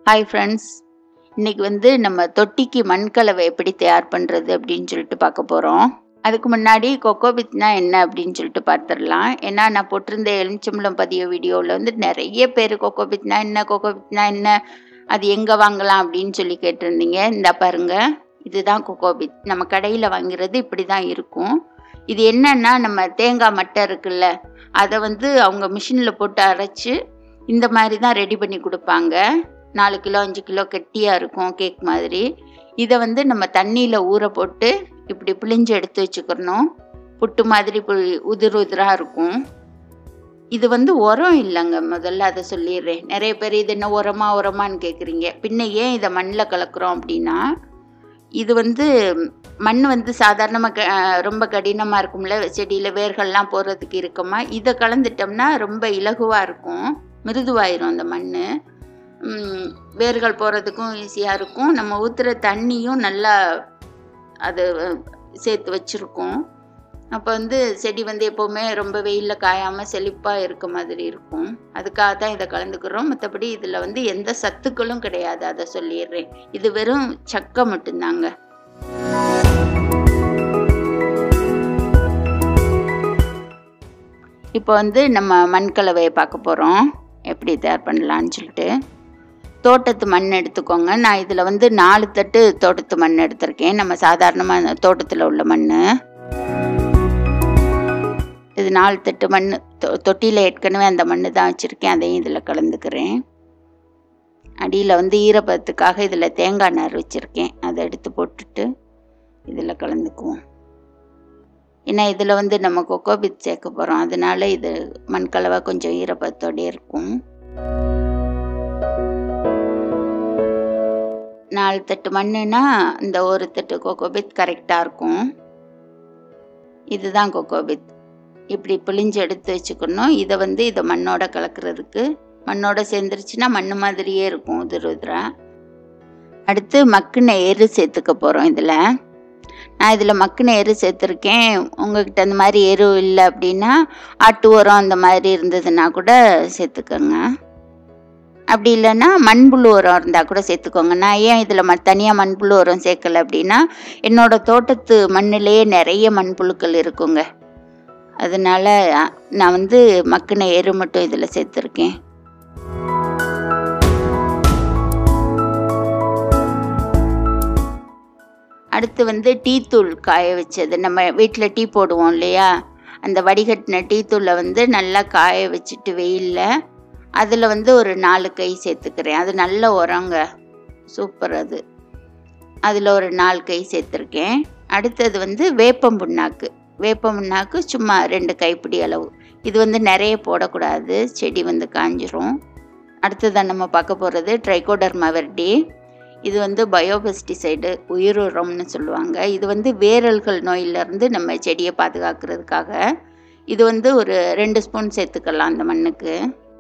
hi friends இன்னைக்கு வந்து நம்ம தொட்டிக்கு மண்கலவை எப்படி தயார் பண்ணுறது அப்படின்னு சொல்லிட்டு பார்க்க போகிறோம் அதுக்கு முன்னாடி கொக்கோபித்னா என்ன அப்படின்னு சொல்லிட்டு பார்த்துடலாம் ஏன்னா நான் போட்டிருந்த எலுமிச்சம்பழம் பதிய வீடியோவில் வந்து நிறைய பேர் கொக்கோபித்னா என்ன கொக்கோபித்னா என்ன அது எங்கே வாங்கலாம் அப்படின்னு சொல்லி கேட்டிருந்தீங்க இந்த பாருங்க இதுதான் கொக்கோபித் நம்ம கடையில் வாங்கிறது இப்படி தான் இருக்கும் இது என்னன்னா நம்ம தேங்காய் மட்டை இருக்குல்ல அதை வந்து அவங்க மிஷினில் போட்டு அரைச்சி இந்த மாதிரி தான் ரெடி பண்ணி கொடுப்பாங்க நாலு கிலோ அஞ்சு கிலோ கெட்டியாக இருக்கும் கேக் மாதிரி இதை வந்து நம்ம தண்ணியில் ஊற போட்டு இப்படி பிழிஞ்சு எடுத்து வச்சுக்கிறணும் புட்டு மாதிரி புளி- உதிர் உதிராக இருக்கும் இது வந்து உரம் இல்லைங்க முதல்ல அதை சொல்லிடுறேன் நிறைய பேர் இது என்ன உரமா உரமான்னு கேட்குறீங்க பின்ன ஏன் இதை மண்ணில் கலக்குறோம் அப்படின்னா இது வந்து மண் வந்து சாதாரணமாக ரொம்ப கடினமாக இருக்கும்ல செடியில் வேர்கள்லாம் போகிறதுக்கு இருக்குமா இதை கலந்துட்டோம்னா ரொம்ப இலகுவாக இருக்கும் மிருதுவாயிரும் அந்த மண் வேர்கள் போகிறதுக்கும் ஈஸியாக இருக்கும் நம்ம ஊற்றுற தண்ணியும் நல்லா அது சேர்த்து வச்சுருக்கோம் அப்போ வந்து செடி வந்து எப்போவுமே ரொம்ப வெயிலில் காயாமல் செழிப்பாக இருக்க மாதிரி இருக்கும் அதுக்காக தான் இதை கலந்துக்கிறோம் மற்றபடி இதில் வந்து எந்த சத்துக்களும் கிடையாது அதை சொல்லிடுறேன் இது வெறும் சக்கை மட்டும்தாங்க இப்போ வந்து நம்ம மண்கலவையை பார்க்க போகிறோம் எப்படி தயார் பண்ணலான்னு சொல்லிட்டு தோட்டத்து மண் எடுத்துக்கோங்க நான் இதில் வந்து நாலு தட்டு தோட்டத்து மண் எடுத்திருக்கேன் நம்ம சாதாரணமாக தோட்டத்தில் உள்ள மண் இது நாலு தட்டு மண் தொ தொட்டியில் ஏற்கனவே அந்த மண் தான் வச்சுருக்கேன் அதையும் இதில் கலந்துக்கிறேன் அடியில் வந்து ஈரப்பதத்துக்காக இதில் தேங்காய் நார் வச்சுருக்கேன் அதை எடுத்து போட்டுட்டு இதில் கலந்துக்குவோம் ஏன்னா இதில் வந்து நம்ம கொக்கோபித் சேர்க்க போகிறோம் அதனால இது மண்கலவை கொஞ்சம் ஈரப்பதத்தோடயே இருக்கும் நாலு தட்டு மண்ணுனா இந்த ஒரு தட்டு கொக்கோபித் கரெக்டாக இருக்கும் இதுதான் கொக்கோபித் இப்படி பிழிஞ்சு எடுத்து வச்சுக்கணும் இதை வந்து இதை மண்ணோட கலக்கிறதுக்கு மண்ணோட சேர்ந்துருச்சுன்னா மண் மாதிரியே இருக்கும் உதிர் உதிரா அடுத்து மக்குன எரு சேர்த்துக்க போகிறோம் இதில் நான் இதில் மக்குன எரு சேர்த்துருக்கேன் உங்ககிட்ட அந்த மாதிரி எரு இல்லை அப்படின்னா ஆட்டு உரம் அந்த மாதிரி இருந்ததுன்னா கூட சேர்த்துக்கோங்க அப்படி இல்லைன்னா மண்புழு உரம் இருந்தால் கூட சேர்த்துக்கோங்க நான் ஏன் இதில் ம தனியாக மண்புழு உரம் சேர்க்கல அப்படின்னா என்னோட தோட்டத்து மண்ணிலேயே நிறைய மண்புழுக்கள் இருக்குங்க அதனால அ, நான் வந்து மக்கின எரு மட்டும் இதில் சேர்த்துருக்கேன் அடுத்து வந்து டீ தூள் காய வச்சது நம்ம வீட்டில் டீ போடுவோம் இல்லையா அந்த வடிகட்டின டீ தூளை வந்து நல்லா காய வச்சுட்டு வெயிலில் அதில் வந்து ஒரு நாலு கை சேர்த்துக்கிறேன் அது நல்ல உரங்க சூப்பர் அது அதில் ஒரு நாலு கை சேர்த்துருக்கேன் அடுத்தது வந்து வேப்பம் புண்ணாக்கு வேப்பம் புண்ணாக்கு சும்மா ரெண்டு கைப்பிடி அளவு இது வந்து நிறைய போடக்கூடாது செடி வந்து காஞ்சிரும் அடுத்ததான் நம்ம பார்க்க போகிறது ட்ரைகோடர்மா வெர்டி இது வந்து பயோபெஸ்டிசைடு உயிர் உரம்னு சொல்லுவாங்க இது வந்து வேரல்கள் நோயிலிருந்து நம்ம செடியை பாதுகாக்கிறதுக்காக இது வந்து ஒரு ரெண்டு ஸ்பூன் சேர்த்துக்கலாம் அந்த மண்ணுக்கு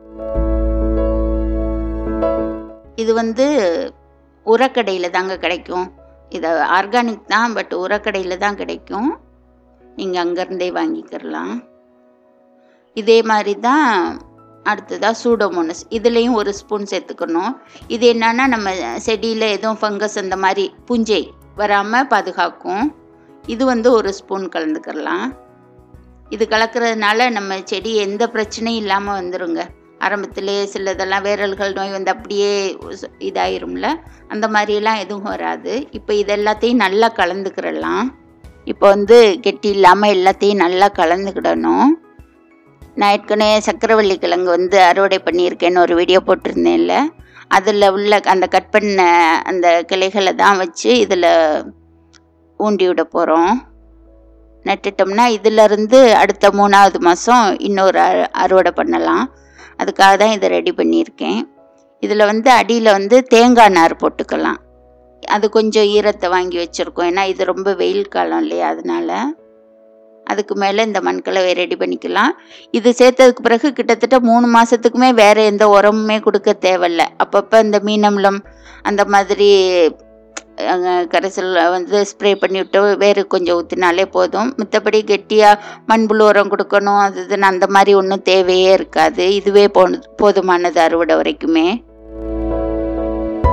இது வந்து உரக்கடையில் தாங்க கிடைக்கும் இது ஆர்கானிக் தான் பட் உரக்கடையில் தான் கிடைக்கும் நீங்கள் அங்கேருந்தே வாங்கிக்கிறலாம் இதே மாதிரி தான் அடுத்ததாக சூடோமோனஸ் இதுலேயும் ஒரு ஸ்பூன் சேர்த்துக்கணும் இது என்னன்னா நம்ம செடியில் எதுவும் ஃபங்கஸ் அந்த மாதிரி பூஞ்சை வராமல் பாதுகாக்கும் இது வந்து ஒரு ஸ்பூன் கலந்துக்கிறலாம் இது கலக்கிறதுனால நம்ம செடி எந்த பிரச்சனையும் இல்லாமல் வந்துருங்க ஆரம்பத்திலே சிலதெல்லாம் வேரல்கள் நோய் வந்து அப்படியே உஸ்- இதாயிரும்ல அந்த மாதிரியெல்லாம் எதுவும் வராது இப்போ இது எல்லாத்தையும் நல்லா கலந்துக்கிறலாம் இப்போ வந்து கெட்டி இல்லாமல் எல்லாத்தையும் நல்லா கலந்துக்கிடணும் நான் ஏற்கனவே சக்கரவள்ளி கிழங்கு வந்து அறுவடை பண்ணியிருக்கேன்னு ஒரு வீடியோ போட்டிருந்தேன்ல அதில் உள்ள அந்த கட் பண்ண அந்த கிளைகளை தான் வச்சு இதில் ஊண்டி விட போகிறோம் நட்டுட்டோம்னா இதிலிருந்து அடுத்த மூணாவது மாதம் இன்னொரு அறு- அறுவடை பண்ணலாம் அதுக்காக தான் இதை ரெடி பண்ணியிருக்கேன் இதில் வந்து அடியில் வந்து தேங்காய் நார் போட்டுக்கலாம் அது கொஞ்சம் ஈரத்தை வாங்கி வச்சுருக்கோம் ஏன்னா இது ரொம்ப வெயில் காலம் இல்லையா அதனால அதுக்கு மேலே இந்த மண்கலவை ரெடி பண்ணிக்கலாம் இது சேர்த்ததுக்கு பிறகு கிட்டத்தட்ட மூணு மாதத்துக்குமே வேறு எந்த உரமுமே கொடுக்க தேவையில்ல அப்பப்போ இந்த மீனம்லம் அந்த மாதிரி அஹ், கரைசல் வந்து ஸ்ப்ரே பண்ணிவிட்டு வேறு கொஞ்சம் ஊற்றினாலே போதும் மற்றபடி கெட்டியாக மண்புழு உரம் கொடுக்கணும் அது இதுன்னு அந்த மாதிரி ஒன்றும் தேவையே இருக்காது இதுவே போ போதுமானது அறுவடை வரைக்குமே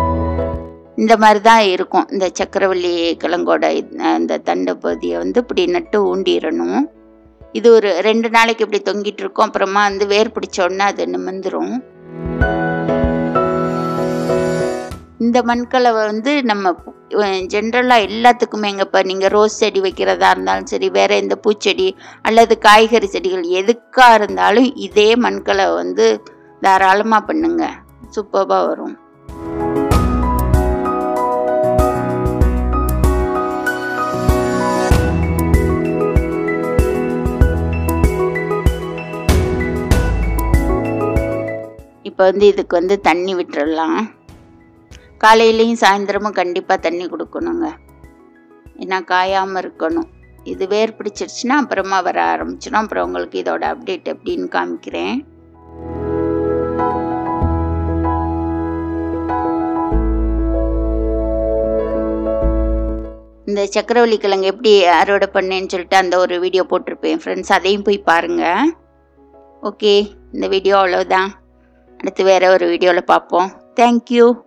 இந்த மாதிரி தான் இருக்கும் இந்த சக்கரவள்ளி கிழங்கோட இது- இந்த தண்டு பகுதியை வந்து இப்படி நட்டு ஊண்டிடணும் இது ஒரு ரெண்டு நாளைக்கு இப்படி தொங்கிட்டு இருக்கும் அப்புறமா வந்து வேர் பிடிச்ச உடனே அது நிமிந்துரும் இந்த மண்களை வந்து நம்ம ஜென்ரலாக எல்லாத்துக்குமே இங்கே இப்போ நீங்கள் ரோஸ் செடி வைக்கிறதா இருந்தாலும் சரி வேற எந்த பூச்செடி அல்லது காய்கறி செடிகள் எதுக்காக இருந்தாலும் இதே மண்களை வந்து தாராளமாக பண்ணுங்க சூப்பராக வரும் இப்போ வந்து இதுக்கு வந்து தண்ணி விட்டுறலாம் காலையிலையும் சாயந்தரமும் கண்டிப்பாக தண்ணி கொடுக்கணுங்க ஏன்னா காயாமல் இருக்கணும் இது வேர் பிடிச்சிருச்சுன்னா அப்புறமா வர ஆரம்பிச்சிடும் அப்புறம் உங்களுக்கு இதோட அப்டேட் எப்படின்னு காமிக்கிறேன் இந்த சக்கரவள்ளி கிழங்கு எப்படி அறுவடை பண்ணேன்னு சொல்லிட்டு அந்த ஒரு வீடியோ போட்டிருப்பேன் ஃப்ரெண்ட்ஸ் அதையும் போய் பாருங்கள் ஓகே இந்த வீடியோ அவ்வளோதான் அடுத்து வேறு ஒரு வீடியோவில் பார்ப்போம் தேங்க்யூ